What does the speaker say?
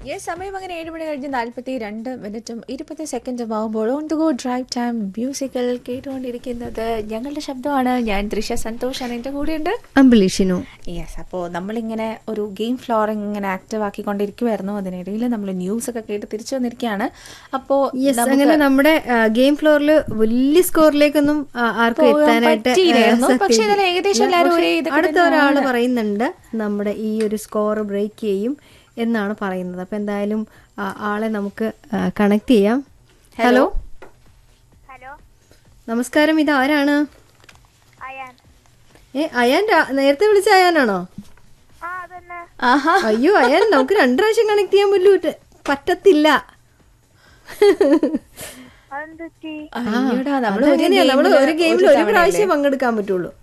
Yes സമയം അങ്ങനെ ഏഴ് മണി കഴിഞ്ഞ് നാൽപ്പത്തി രണ്ട് മിനിറ്റും ഇരുപത് സെക്കൻഡും ആകുമ്പോൾ on the go drive time musical കേട്ടുകൊണ്ടിരിക്കുന്നത് ഞങ്ങളുടെ ശബ്ദമാണ് ഞാൻ തൃഷ സന്തോഷാണ് എൻ്റെ കൂടെയുണ്ട് അംബിലീഷിനു യെസ് അപ്പോൾ നമ്മളിങ്ങനെ ഒരു ഗെയിം ഫ്ലോർ ഇങ്ങനെ ആക്റ്റീവ് ആക്കിക്കൊണ്ടിരിക്കുമായിരുന്നു അതിനിടയിൽ നമ്മൾ ന്യൂസ് ഒക്കെ കേട്ട് തിരിച്ചു വന്നിരിക്കുകയാണ് അപ്പോൾ യെസ് അങ്ങനെ നമ്മുടെ ഗെയിം ഫ്ലോറിൽ വലിയ സ്കോറിലേക്കൊന്നും ആ, ആർക്കും പോകാൻ എത്താനായിട്ട് ആ, പറ്റിയില്ലായിരുന്നു. സത്യം. പക്ഷേ ഇതിൽ ഏകദേശം എല്ലാവരും പക്ഷേ ഒരേ ഇതൊക്കെ അടുത്ത തന്നെയാണ്. ഒരാൾ പറയുന്നുണ്ട് നമ്മുടെ ഈ ഒരു സ്കോർ ബ്രേക്ക് ചെയ്യും എന്നാണ് പറയുന്നത് അപ്പൊ എന്തായാലും ആ, ആളെ നമുക്ക് കണക്ട് ചെയ്യാം ഹലോ ഹലോ നമസ്കാരം ഇത് ആരാണ് അയാൻ ഏ അയാൻ രാ- നേരത്തെ വിളിച്ച അയാനാണോ ആ അതന്നെ ആഹാ അയ്യോ അയാൻ നമുക്ക് രണ്ടു പ്രാവശ്യം കണക്ട് ചെയ്യാൻ പറ്റൂ പറ്റത്തില്ല അതെന്തുറ്റി അയ്യോടാ നമ്മൾ അതങ്ങനെയാ നമ്മള് ഒരു ഗെയിമിൽ ഒരു പ്രാവശ്യം പങ്കെടുക്കാൻ പറ്റുള്ളൂ